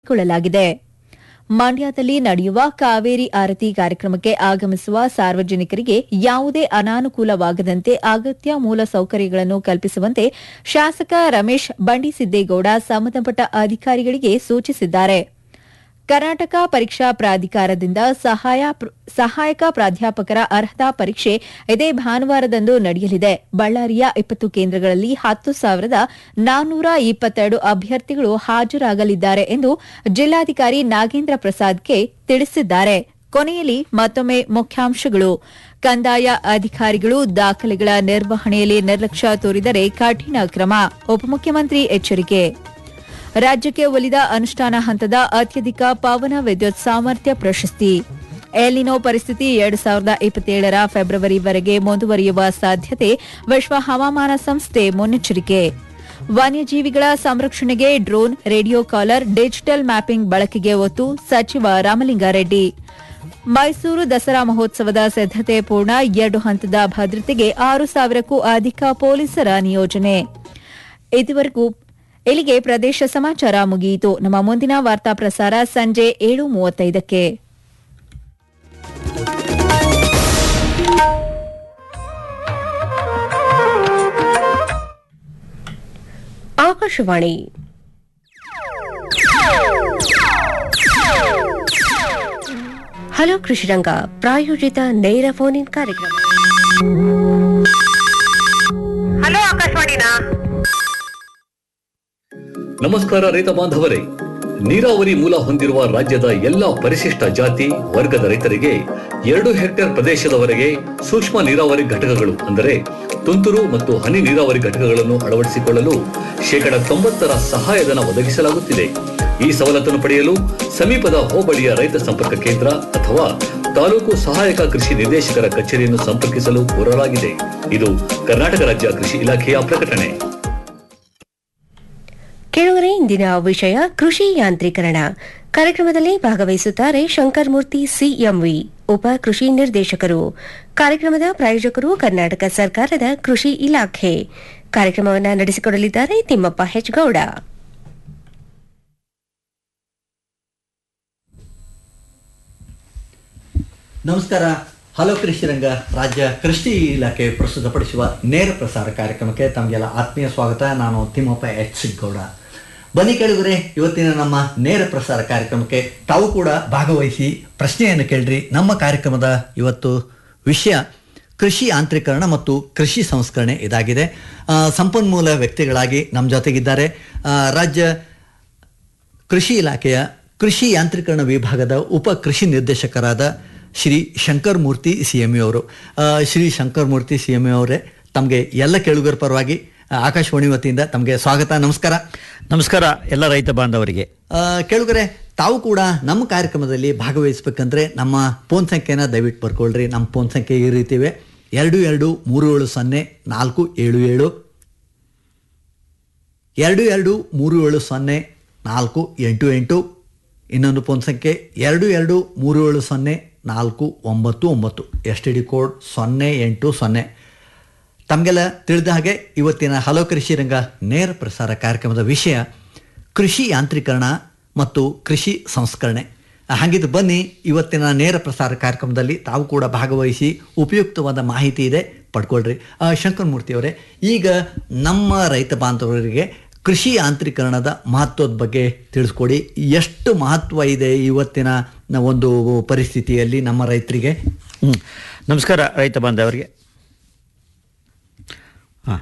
ಕೊಳ್ಳಲಾಗಿದೆ ಮಂಡ್ಯದಲ್ಲಿ ನಡೆಯುವ ಕಾವೇರಿ ಆರತಿ ಕಾರ್ಯಕ್ರಮಕ್ಕೆ ಆಗಮಿಸುವ ಸಾರ್ವಜನಿಕರಿಗೆ ಯಾವುದೇ ಅನಾನುಕೂಲವಾಗದಂತೆ ಅಗತ್ಯ ಮೂಲ ಸೌಕರ್ಯಗಳನ್ನು ಕಲ್ಪಿಸುವಂತೆ ಶಾಸಕ ರಮೇಶ್ ಬಂಡಿಸಿದ್ದೇಗೌಡ ಸಂಬಂಧಪಟ್ಟ ಅಧಿಕಾರಿಗಳಿಗೆ ಸೂಚಿಸಿದ್ದಾರೆ ಕರ್ನಾಟಕ ಪರೀಕ್ಷಾ ಪ್ರಾಧಿಕಾರದಿಂದ ಸಹಾಯ ಸಹಾಯಕ ಪ್ರಾಧ್ಯಾಪಕರ ಅರ್ಹತಾ ಪರೀಕ್ಷೆ ಇದೇ ಭಾನುವಾರದಂದು ನಡೆಯಲಿದೆ ಬಳ್ಳಾರಿಯ ಇಪ್ಪತ್ತು ಕೇಂದ್ರಗಳಲ್ಲಿ ಹತ್ತು ಸಾವಿರದ ನಾನ್ನೂರ ಇಪ್ಪತ್ತೆರಡು ಅಭ್ಯರ್ಥಿಗಳು ಹಾಜರಾಗಲಿದ್ದಾರೆ ಎಂದು ಜಿಲ್ಲಾಧಿಕಾರಿ ನಾಗೇಂದ್ರ ಪ್ರಸಾದ್ಗೆ ತಿಳಿಸಿದ್ದಾರೆ ಕೊನೆಯಲ್ಲಿ ಮತ್ತೊಮ್ಮೆ ಮುಖ್ಯಾಂಶಗಳು ಕಂದಾಯ ಅಧಿಕಾರಿಗಳು ದಾಖಲೆಗಳ ನಿರ್ವಹಣೆಯಲ್ಲಿ ನಿರ್ಲಕ್ಷ್ಯ ತೋರಿದರೆ ಕಠಿಣ ಕ್ರಮ ಉಪಮುಖ್ಯಮಂತ್ರಿ ಎಚ್ಚರಿಕೆ ರಾಜ್ಯಕ್ಕೆ ಒಲಿದ ಅನುಷ್ಠಾನ ಹಂತದ ಅತ್ಯಧಿಕ ಪವನ ವಿದ್ಯುತ್ ಸಾಮರ್ಥ್ಯ ಪ್ರಶಸ್ತಿ ಎಲಿನೋ ಪರಿಸ್ಥಿತಿ ಎರಡು ಸಾವಿರದ ಇಪ್ಪತ್ತೇಳರ ಫೆಬ್ರವರಿವರೆಗೆ ಮುಂದುವರಿಯುವ ಸಾಧ್ಯತೆ ವಿಶ್ವ ಹವಾಮಾನ ಸಂಸ್ಥೆ ಮುನ್ನೆಚ್ಚರಿಕೆ ವನ್ಯಜೀವಿಗಳ ಸಂರಕ್ಷಣೆಗೆ drone radio collar digital mapping ಬಳಕೆಗೆ ಒತ್ತು ಸಚಿವ ರಾಮಲಿಂಗಾರೆಡ್ಡಿ ಮೈಸೂರು ದಸರಾ ಮಹೋತ್ಸವದ ಸಿದ್ದತೆ ಪೂರ್ಣ ಎರಡು ಹಂತದ ಭದ್ರತೆಗೆ ಆರು ಸಾವಿರಕ್ಕೂ ಅಧಿಕ ಪೊಲೀಸರ ನಿಯೋಜನೆ ಇದುವರೆಗೂ ಇಲ್ಲಿಗೆ ಪ್ರದೇಶ ಸಮಾಚಾರ ಮುಗಿಯಿತು ನಮ್ಮ ಮುಂದಿನ ವಾರ್ತಾ ಪ್ರಸಾರ ಸಂಜೆ ಏಳು ಮೂವತ್ತೈದಕ್ಕೆ ಆಕಾಶವಾಣಿ ಹಲೋ ಕೃಷಿರಂಗ ಪ್ರಾಯೋಜಿತ ನೇರ ಫೋನ್ ಇನ್ ಕಾರ್ಯಕ್ರಮ ಹಲೋ ಆಕಾಶವಾಣಿನಾ ನಮಸ್ಕಾರ ರೈತ ಬಾಂಧವರೇ ನೀರಾವರಿ ಮೂಲ ಹೊಂದಿರುವ ರಾಜ್ಯದ ಎಲ್ಲಾ ಪರಿಶಿಷ್ಟ ಜಾತಿ ವರ್ಗದ ರೈತರಿಗೆ ಎರಡು ಹೆಕ್ಟೇರ್ ಪ್ರದೇಶದವರೆಗೆ ಸೂಕ್ಷ್ಮ ನೀರಾವರಿ ಘಟಕಗಳು ಅಂದರೆ ತುಂತುರು ಮತ್ತು ಹನಿ ನೀರಾವರಿ ಘಟಕಗಳನ್ನು ಅಳವಡಿಸಿಕೊಳ್ಳಲು ಶೇಕಡ ತೊಂಬತ್ತರ ಸಹಾಯಧನ ಒದಗಿಸಲಾಗುತ್ತಿದೆ ಈ ಸವಲತ್ತನ್ನು ಪಡೆಯಲು ಸಮೀಪದ ಹೋಬಳಿಯ ರೈತ ಸಂಪರ್ಕ ಕೇಂದ್ರ ಅಥವಾ ತಾಲೂಕು ಸಹಾಯಕ ಕೃಷಿ ನಿರ್ದೇಶಕರ ಕಚೇರಿಯನ್ನು ಸಂಪರ್ಕಿಸಲು ಕೋರಲಾಗಿದೆ ಇದು ಕರ್ನಾಟಕ ರಾಜ್ಯ ಕೃಷಿ ಇಲಾಖೆಯ ಪ್ರಕಟಣೆ ಕೇಳುಗರೆ ಇಂದಿನ ವಿಷಯ ಕೃಷಿ ಯಾಂತ್ರೀಕರಣ ಕಾರ್ಯಕ್ರಮದಲ್ಲಿ ಭಾಗವಹಿಸುತ್ತಾರೆ ಶಂಕರ್ ಮೂರ್ತಿ ಸಿಎಂವಿ ಉಪ ಕೃಷಿ ನಿರ್ದೇಶಕರು ಕಾರ್ಯಕ್ರಮದ ಪ್ರಾಯೋಜಕರು ಕರ್ನಾಟಕ ಸರ್ಕಾರದ ಕೃಷಿ ಇಲಾಖೆ ಕಾರ್ಯಕ್ರಮವನ್ನು ನಡೆಸಿಕೊಡಲಿದ್ದಾರೆ ತಿಮ್ಮಪ್ಪ ಹೆಚ್ಗೌಡ ನಮಸ್ಕಾರ ಹಲೋ ಕೃಷಿ ರಂಗ ರಾಜ್ಯ ಕೃಷಿ ಇಲಾಖೆ ಪ್ರಸ್ತುತಪಡಿಸುವ ನೇರ ಪ್ರಸಾರ ಕಾರ್ಯಕ್ರಮಕ್ಕೆ ತಮಗೆಲ್ಲ ಆತ್ಮೀಯ ಸ್ವಾಗತ ನಾನು ತಿಮ್ಮಪ್ಪ ಎಚ್ ಸಿಗ್ಗೌಡ ಬನ್ನಿ ಕೇಳಿದರೆ ಇವತ್ತಿನ ನಮ್ಮ ನೇರ ಪ್ರಸಾರ ಕಾರ್ಯಕ್ರಮಕ್ಕೆ ತಾವು ಕೂಡ ಭಾಗವಹಿಸಿ ಪ್ರಶ್ನೆಯನ್ನು ಕೇಳ್ರಿ ನಮ್ಮ ಕಾರ್ಯಕ್ರಮದ ಇವತ್ತು ವಿಷಯ ಕೃಷಿ ಯಾಂತ್ರೀಕರಣ ಮತ್ತು ಕೃಷಿ ಸಂಸ್ಕರಣೆ ಇದಾಗಿದೆ ಆ, ಸಂಪನ್ಮೂಲ ವ್ಯಕ್ತಿಗಳಾಗಿ ನಮ್ಮ ಜೊತೆಗಿದ್ದಾರೆ ಆ, ರಾಜ್ಯ ಕೃಷಿ ಇಲಾಖೆಯ ಕೃಷಿ ಯಾಂತ್ರೀಕರಣ ವಿಭಾಗದ ಉಪ ಕೃಷಿ ನಿರ್ದೇಶಕರಾದ ಶ್ರೀ ಶಂಕರ್ ಮೂರ್ತಿ ಸಿ ಎಮ್ ಅವರು ಆ, ಶ್ರೀ ಶಂಕರ್ ಮೂರ್ತಿ ಸಿ ಎಮ್ ಅವರೇ ತಮಗೆ ಎಲ್ಲ ಕೇಳುಗರ ಪರವಾಗಿ ಆ, ಆಕಾಶವಾಣಿ ವತಿಯಿಂದ ತಮಗೆ ಸ್ವಾಗತ ನಮಸ್ಕಾರ ನಮಸ್ಕಾರ ಎಲ್ಲ ರೈತ ಬಾಂಧವರಿಗೆ ಆ, ಕೇಳುಗರೆ ತಾವು ಕೂಡ ನಮ್ಮ ಕಾರ್ಯಕ್ರಮದಲ್ಲಿ ಭಾಗವಹಿಸ್ಬೇಕಂದ್ರೆ ನಮ್ಮ ಫೋನ್ ಸಂಖ್ಯೆನ ದಯವಿಟ್ಟು ಬರ್ಕೊಳ್ರಿ ನಮ್ಮ ಫೋನ್ ಸಂಖ್ಯೆ ಈ ರೀತಿ ಇವೆ ಎರಡು ಎರಡು ಮೂರು ಏಳು ಸೊನ್ನೆ ನಾಲ್ಕು ಏಳು ಏಳು ಎರಡು ಎರಡು ಮೂರು ಏಳು ಸೊನ್ನೆ ನಾಲ್ಕು ಎಂಟು ಎಂಟು ಇನ್ನೊಂದು ಫೋನ್ ಸಂಖ್ಯೆ ಎರಡು ಎರಡು ಮೂರು ಏಳು ಸೊನ್ನೆ ನಾಲ್ಕು ಒಂಬತ್ತು ಒಂಬತ್ತು ಎಸ್ ಟಿ ಡಿ ಕೋಡ್ ಸೊನ್ನೆ ಎಂಟು ಸೊನ್ನೆ ತಮಗೆಲ್ಲ ತಿಳಿದ ಹಾಗೆ ಇವತ್ತಿನ ಹಲೋ ಕೃಷಿ ರಂಗ ನೇರ ಪ್ರಸಾರ ಕಾರ್ಯಕ್ರಮದ ವಿಷಯ ಕೃಷಿ ಯಾಂತ್ರೀಕರಣ ಮತ್ತು ಕೃಷಿ ಸಂಸ್ಕರಣೆ ಹಾಗಿದ್ದು ಬನ್ನಿ ಇವತ್ತಿನ ನೇರ ಪ್ರಸಾರ ಕಾರ್ಯಕ್ರಮದಲ್ಲಿ ತಾವು ಕೂಡ ಭಾಗವಹಿಸಿ ಉಪಯುಕ್ತವಾದ ಮಾಹಿತಿ ಇದೆ ಪಡ್ಕೊಳ್ರಿ ಆ, ಶಂಕರ್ ಮೂರ್ತಿ ಅವರೇ ಈಗ ನಮ್ಮ ರೈತ ಬಾಂಧವರಿಗೆ ಕೃಷಿ ಯಾಂತ್ರೀಕರಣದ ಮಹತ್ವದ ಬಗ್ಗೆ ತಿಳಿಸ್ಕೊಡಿ ಎಷ್ಟು ಮಹತ್ವ ಇದೆ ಇವತ್ತಿನ ನ- ಒಂದು ಪರಿಸ್ಥಿತಿಯಲ್ಲಿ ನಮ್ಮ ರೈತರಿಗೆ ಹ್ಮ್. ನಮಸ್ಕಾರ ರೈತ ಬಾಂಧವರಿಗೆ ಹಾಂ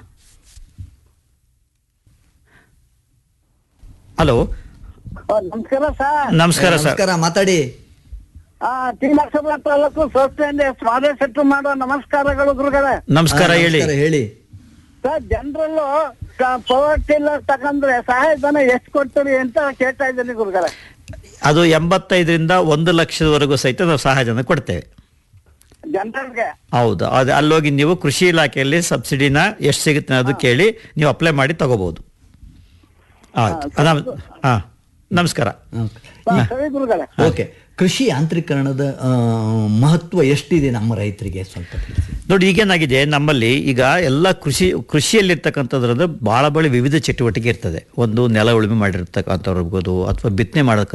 ಹಲೋ ನಮಸ್ಕಾರ ಸರ್ ನಮಸ್ಕಾರ ಸರ್ ನಮಸ್ಕಾರ ಮಾತಾಡಿ ಆ ಟಿ ಲಕ್ಷದ ತಾಲೂಕು ಸಂಸ್ಥೆಯಿಂದ ಸ್ವಾದ ಸೆಟ್ಟು ಮಾಡೋ ನಮಸ್ಕಾರಗಳು ಗುರುಗಳೇ ನಮಸ್ಕಾರ ಹಾ, ಹೇಳಿ ನಮಸ್ಕಾರ, ಹೇಳಿ ಸರ್ ಜನರಲ್ಲು ಪವರ್ ಟಿಲ್ಲರ್ ತಗೊಂಡ್ರೆ ಸಹಾಯಧನ ಎಷ್ಟು ಕೊಡ್ತೀರಿ ಅಂತ ಕೇಳ್ತಾ ಇದ್ದೀನಿ ಗುರುಗಳೇ ಅದು ಎಂಬತ್ತೈದರಿಂದ ಒಂದು ಲಕ್ಷದವರೆಗೂ ಸಹಿತ ನಾವು ಸಹಾಯಧನ ಕೊಡ್ತೇವೆ ಜನರಲ್ಗೆ ಹೌದು ಅದು ಅಲ್ಲೋಗಿ ನೀವು ಕೃಷಿ ಇಲಾಖೆಯಲ್ಲಿ ಸಬ್ಸಿಡಿನ ಎಷ್ಟು ಸಿಗುತ್ತೆ ಅದು ಕೇಳಿ ನೀವು ಅಪ್ಲೈ ಮಾಡಿ ತಗೋಬಹುದು ಆಯ್ತು ಹಾಂ ನಮಸ್ಕಾರ ಸರಿ ಗುರುಗಳೇ ಓಕೆ ಕೃಷಿ ಯಾಂತ್ರೀಕರಣದ ಆ, ಮಹತ್ವ ಎಷ್ಟಿದೆ ನಮ್ಮ ರೈತರಿಗೆ ಸ್ವಲ್ಪ ತಿಳಿಸಿ ನೋಡಿ ಈಗೇನಾಗಿದೆ ನಮ್ಮಲ್ಲಿ ಈಗ ಎಲ್ಲ ಕೃಷಿ ಕೃಷಿಯಲ್ಲಿರ್ತಕ್ಕಂಥದ್ರಂದ್ರೆ ಭಾಳ ಬಳಿ ವಿವಿಧ ಚಟುವಟಿಕೆ ಇರ್ತದೆ ಒಂದು ನೆಲ ಉಳುಮೆ ಮಾಡಿರ್ತಕ್ಕಂಥವ್ರು ಇರ್ಬೋದು ಅಥವಾ ಬಿತ್ತನೆ ಮಾಡೋಕೆ